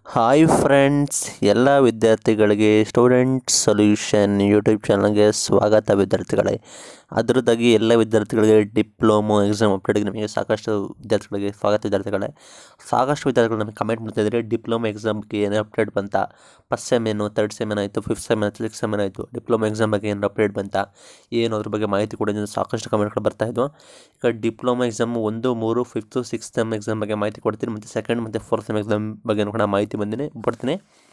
hi friends ಎಲ್ಲ ವಿದ್ಯಾರ್ಥಿಗಳಿಗೆ student solution YouTube ಚಾನಲ್ಗೆ ಸ್ವಾಗತ ವಿದ್ಯಾರ್ಥಿಗಳೇ ಅದರದ್ದಾಗಿ ಎಲ್ಲ ವಿದ್ಯಾರ್ಥಿಗಳಿಗೆ ಡಿಪ್ಲೊಮೊ ಎಕ್ಸಾಮ್ ಅಪ್ಡೇಟ್ಗೆ ನಿಮಗೆ ಸಾಕಷ್ಟು ವಿದ್ಯಾರ್ಥಿಗಳಿಗೆ ಸ್ವಾಗತ ವಿದ್ಯಾರ್ಥಿಗಳೇ ಸಾಕಷ್ಟು ವಿದ್ಯಾರ್ಥಿಗಳು ನಮಗೆ ಕಮೆಂಟ್ ಮಾಡ್ತಾಯಿದ್ದಾರೆ ಡಿಪ್ಲೊಮೊ ಎಕ್ಸಾಮ್ಗೆ ಏನು ಅಪ್ಡೇಟ್ ಬಂತ ಫಸ್ಟ್ ಸೆಮ್ ಏನು ತರ್ಡ್ ಸೆಮ್ ಏನಾಯಿತು ಫಿಫ್ತ್ ಸೆಮ್ ಆಯಿತು ಸಿಕ್ಸ್ ಸೆಮ್ ಏನಾಯಿತು ಡಿಪ್ಲೊಮೊ ಎಕ್ಸಾಮ್ ಬಗ್ಗೆ ಏನು ಅಪ್ಡೇಟ್ ಬಂತ ಏನು ಅದ್ರ ಬಗ್ಗೆ ಮಾಹಿತಿ ಕೊಡಿ ಅಂತ ಸಾಕಷ್ಟು ಕಮೆಂಟ್ಗಳು ಬರ್ತಾಯಿದ್ವು ಈಗ ಡಿಪ್ಲೊಮೊ ಎಕ್ಸಾಮ್ ಒಂದು ಮೂರು ಫಿಫ್ತು ಸಿಕ್ಸ್ ಸೆಮ್ ಎಕ್ಸಾಮ್ ಬಗ್ಗೆ ಮಾಹಿತಿ ಕೊಡ್ತೀನಿ ಮತ್ತು ಸೆಕೆಂಡ್ ಮತ್ತು ಫೋರ್ತ್ ಸೆಮ್ ಎಕ್ಸಾಮ್ ಬಗ್ಗೆ ಕೂಡ ಮಾಹಿತಿ ಬಂದಿನಿ ಕೊಡ್ತೀನಿ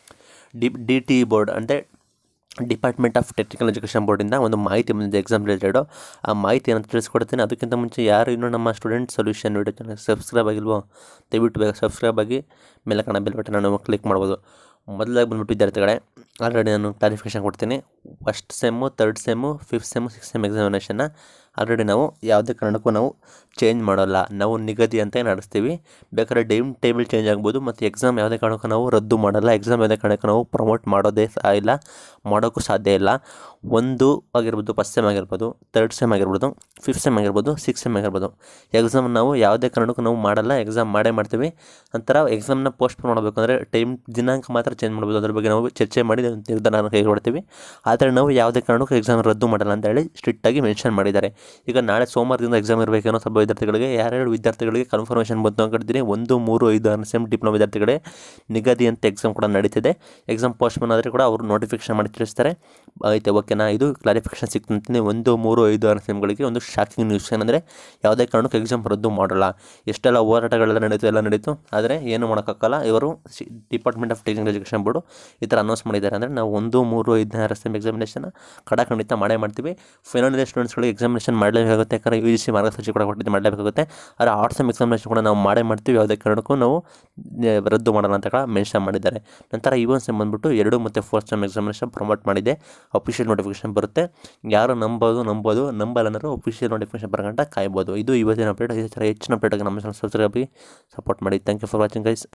ಡಿ ಡಿ ಟಿ ಬೋರ್ಡ್ ಅಂದರೆ ಡಿಪಾರ್ಟ್ಮೆಂಟ್ ಆಫ್ ಟೆಕ್ನಿಕಲ್ ಎಜುಕೇಷನ್ ಬೋರ್ಡಿಂದ ಒಂದು ಮಾಹಿತಿ ಬಂದಿದೆ ಎಕ್ಸಾಮ್ ರಿಲೇಟೆಡು ಆ ಮಾಹಿತಿಯನ್ನು ತಿಳಿಸ್ಕೊಡ್ತೀನಿ ಅದಕ್ಕಿಂತ ಮುಂಚೆ ಯಾರು ಇನ್ನೂ ನಮ್ಮ student solution video channel subscribe ಆಗಿಲ್ವೋ ದಯವಿಟ್ಟು ಬೇಗ ಸಬ್ಸ್ಕ್ರೈಬ್ ಆಗಿ ಮೇಲೆ ಕಾಣೋ ಬೆಲ್ ಬಟನ್ ನಾವು ಕ್ಲಿಕ್ ಮಾಡ್ಬೋದು ಮೊದಲಾಗಿ ಬಂದ್ಬಿಟ್ಟು ವಿದ್ಯಾರ್ಥಿಗಳೇ ಆಲ್ರೆಡಿ ನಾನು ಕ್ಲಾರಿಫಿಕೇಷನ್ ಕೊಡ್ತೀನಿ first sem third sem fifth sem six sem ಎಕ್ಸಾಮಿನೇಷನ್ನ ಆಲ್ರೆಡಿ ನಾವು ಯಾವುದೇ ಕಾರಣಕ್ಕೂ ನಾವು ಚೇಂಜ್ ಮಾಡೋಲ್ಲ ನಾವು ನಿಗದಿ ಅಂತ ನಡೆಸ್ತೀವಿ ಬೇಕಾದ್ರೆ ಟೈಮ್ ಟೇಬಲ್ ಚೇಂಜ್ ಆಗ್ಬೋದು ಮತ್ತು ಎಕ್ಸಾಮ್ ಯಾವುದೇ ಕಾರಣಕ್ಕೂ ನಾವು ರದ್ದು ಮಾಡಲ್ಲ ಎಕ್ಸಾಮ್ ಯಾವುದೇ ಕಾರಣಕ್ಕೂ ನಾವು ಪ್ರಮೋಟ್ ಮಾಡೋದೇ ಸಹ ಇಲ್ಲ ಮಾಡೋಕ್ಕೂ ಸಾಧ್ಯ ಇಲ್ಲ ಒಂದು ಆಗಿರ್ಬೋದು ಫಸ್ಟ್ ಸೆಮ್ ಆಗಿರ್ಬೋದು ತರ್ಡ್ ಸೆಮ್ ಆಗಿರ್ಬೋದು ಫಿಫ್ತ್ ಸೆಮ್ ಆಗಿರ್ಬೋದು ಸಿಕ್ಸ್ ಸೆಮ್ ಆಗಿರ್ಬೋದು ಎಕ್ಸಾಮ್ ನಾವು ಯಾವುದೇ ಕಾರಣಕ್ಕೂ ನಾವು ಮಾಡಲ್ಲ ಎಕ್ಸಾಮ್ ಮಾಡೇ ಮಾಡ್ತೀವಿ ನಂತರ ಎಕ್ಸಾಮ್ನ ಪೋಸ್ಟ್ ಮಾಡಬೇಕು ಅಂದರೆ ಟೈಮ್ ದಿನಾಂಕ ಮಾತ್ರ ಚೇಂಜ್ ಮಾಡ್ಬೋದು ಅದ್ರ ಬಗ್ಗೆ ನಾವು ಚರ್ಚೆ ಮಾಡಿ ನಿರ್ಧಾರ ಕೈಗೊಳ್ತೀವಿ ಆದರೆ ನಾವು ಯಾವುದೇ ಕಾರಣಕ್ಕೂ ಎಕ್ಸಾಮ್ ರದ್ದು ಮಾಡಲ್ಲ ಅಂತ ಹೇಳಿ ಸ್ಟ್ರಿಕ್ಟಾಗಿ ಮೆನ್ಷನ್ ಮಾಡಿದ್ದಾರೆ ಈಗ ನಾಳೆ ಸೋಮವಾರದಿಂದ ಎಕ್ಸಾಮ್ ಇರಬೇಕೇನೋ ಸ್ವಲ್ಪ ವಿದ್ಯಾರ್ಥಿಗಳಿಗೆ ಯಾರ್ಯಾರು ವಿದ್ಯಾರ್ಥಿಗಳಿಗೆ ಕನ್ಫರ್ಮೇಷನ್ ಬಂತು ಅನ್ಕೊಂಡಿದ್ದೀನಿ ಒಂದು ಮೂರು ಐದು ಆರು ಸೆಮ್ ಡಿಪ್ಲೊಮಾ ವಿದ್ಯಾರ್ಥಿಗಳೇ ನಿಗದಿ ಅಂತ ಎಕ್ಸಾಮ್ ಕೂಡ ನಡೀತಿದೆ ಎಕ್ಸಾಮ್ ಪೋಸ್ಟ್ಪೋನ್ ಆದರೆ ಕೂಡ ಅವರು ನೋಟಿಫಿಕೇಶನ್ ಮಾಡಿ ತಿಳಿಸ್ತಾರೆ ಆಯ್ತು ಓಕೆನಾ ಇದು ಕ್ಲಾರಿಫಿಕೇಶನ್ ಸಿಕ್ತಂತೀನಿ ಒಂದು ಮೂರು ಐದು ಆರು ಸೆಮ್ಗಳಿಗೆ ಒಂದು ಶಾಕಿಂಗ್ ನ್ಯೂಸ್ ಏನಂದರೆ ಯಾವುದೇ ಕಾರಣಕ್ಕೂ ಎಕ್ಸಾಮ್ ರದ್ದು ಮಾಡಲ್ಲ ಎಷ್ಟೆಲ್ಲ ಹೋರಾಟಗಳೆಲ್ಲ ನಡೀತು ಎಲ್ಲ ನಡೀತು ಆದರೆ ಏನು ಮಾಡೋಕ್ಕಾಗಲ್ಲ ಇವರು department of technical education board ಈ ಥರ ಅನೌನ್ಸ್ ಮಾಡಿದ್ದಾರೆ ಅಂದರೆ ನಾವು ಒಂದು ಮೂರು ಐದನೇ ಆರು ಸೆಮ್ ಎಕ್ಸಾಮಿನೇಷನ್ ಖಂಡಿತ ಮಾಡೇ ಮಾಡ್ತೀವಿ ಫೈನಲ್ ಇಯರ್ ಸ್ಟೂಡೆಂಟ್ಸ್ಗಳಿಗೆ ಎಕ್ಸಾಮಿನೇಷನ್ ಮಾಡಲೇಬೇಕಾಗುತ್ತೆ ಯಾಕಂದರೆ ಯು ಜಿ ಸಿ ಮಾರ್ಗಸೂಚಿ ಕೂಡ ಕೊಟ್ಟಿದ್ದು ಮಾಡಲೇಬೇಕಾಗುತ್ತೆ ಆದರೆ ಆರ್ಟ್ಸ್ ಸೆಮ್ ಎಕ್ಸಾಮಿನೇಷನ್ ಕೂಡ ನಾವು ಮಾಡೇ ಮಾಡ್ತೀವಿ ಯಾವುದೇ ಕಾರಣಕ್ಕೂ ನಾವು ನೆ- ರದ್ದು ಮಾಡಲ್ಲ ಅಂತ ಕೂಡ ಮೆನ್ಷನ್ ಮಾಡಿದ್ದಾರೆ ನಂತರ ಈ ಒಂದು ಸೆಮ್ ಬಂದ್ಬಿಟ್ಟು ಎರಡು ಮತ್ತು ಫೋರ್ತ್ ಸೆಮ್ ಎಕ್ಸಾಮಿನೇಷನ್ ಪ್ರಮೋಟ್ ಮಾಡಿದೆ ಅಫಿಷಿಯಲ್ ನೋಟಿಫಿಕೇಶನ್ ಬರುತ್ತೆ ಯಾರು ನಂಬೋದು ನಂಬೋದು ನಂಬಲ್ಲ ಅನ್ನೋರು ಅಫಿಷಿಯಲ್ ನೋಟಿಫಿಕೇಶನ್ ಬರಗಂಟ ಕಾಯ್ಬೋದು ಇದು ಇವತ್ತಿನ ಅಪ್ಡೇಟ್ ಇದೇ ಥರ ಹೆಚ್ಚಿನ ಅಪ್ಡೇಟ್ಗೆ ನಮ್ಮ ಚಾನಲ್ ಸಬ್ಸ್ಕ್ರೈಬ್ ಆಗಿ ಸಪೋರ್ಟ್ ಮಾಡಿ thank you for watching guys